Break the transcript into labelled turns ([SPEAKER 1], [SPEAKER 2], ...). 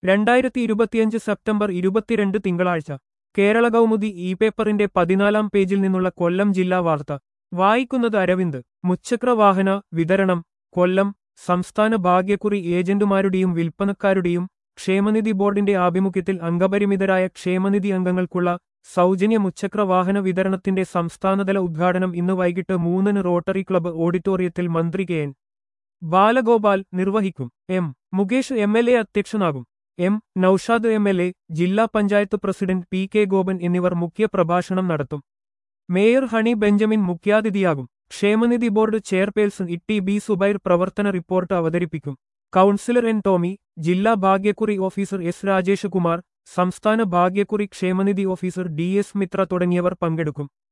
[SPEAKER 1] രണ്ടായിരത്തി ഇരുപത്തിയഞ്ച് സെപ്റ്റംബർ ഇരുപത്തിരണ്ട് തിങ്കളാഴ്ച കേരള കൗമുദി ഇ പേപ്പറിന്റെ പതിനാലാം പേജിൽ നിന്നുള്ള കൊല്ലം ജില്ലാ വാർത്ത വായിക്കുന്നത് അരവിന്ദ് മുച്ചക്ര വാഹന വിതരണം കൊല്ലം സംസ്ഥാന ഭാഗ്യക്കുറി ഏജന്റുമാരുടെയും വിൽപ്പനക്കാരുടെയും ക്ഷേമനിധി ബോർഡിന്റെ ആഭിമുഖ്യത്തിൽ അംഗപരിമിതരായ ക്ഷേമനിധി അംഗങ്ങൾക്കുള്ള സൗജന്യ മുച്ചക്ര വാഹന വിതരണത്തിന്റെ സംസ്ഥാനതല ഉദ്ഘാടനം ഇന്ന് വൈകിട്ട് മൂന്നിന് റോട്ടറി ക്ലബ്ബ് ഓഡിറ്റോറിയത്തിൽ മന്ത്രി കെ എൻ ബാലഗോപാൽ നിർവഹിക്കും M Mukesh M L A അധ്യക്ഷനാകും M Noushad M L A ജില്ലാ panchayat president P K Gopan എന്നിവർ മുഖ്യപ്രഭാഷണം നടത്തും മേയർ ഹണി ബെഞ്ചമിൻ മുഖ്യാതിഥിയാകും ക്ഷേമനിധി board chairperson Itty B Subair പ്രവർത്തന റിപ്പോർട്ട് അവതരിപ്പിക്കും കൗൺസിലർ എൻ ടോമി ജില്ലാ ഭാഗ്യക്കുറി ഓഫീസർ എസ് രാജേഷ് കുമാർ സംസ്ഥാന ഭാഗ്യക്കുറി ക്ഷേമനിധി ഓഫീസർ ഡി എസ് മിത്ര തുടങ്ങിയവർ പങ്കെടുക്കും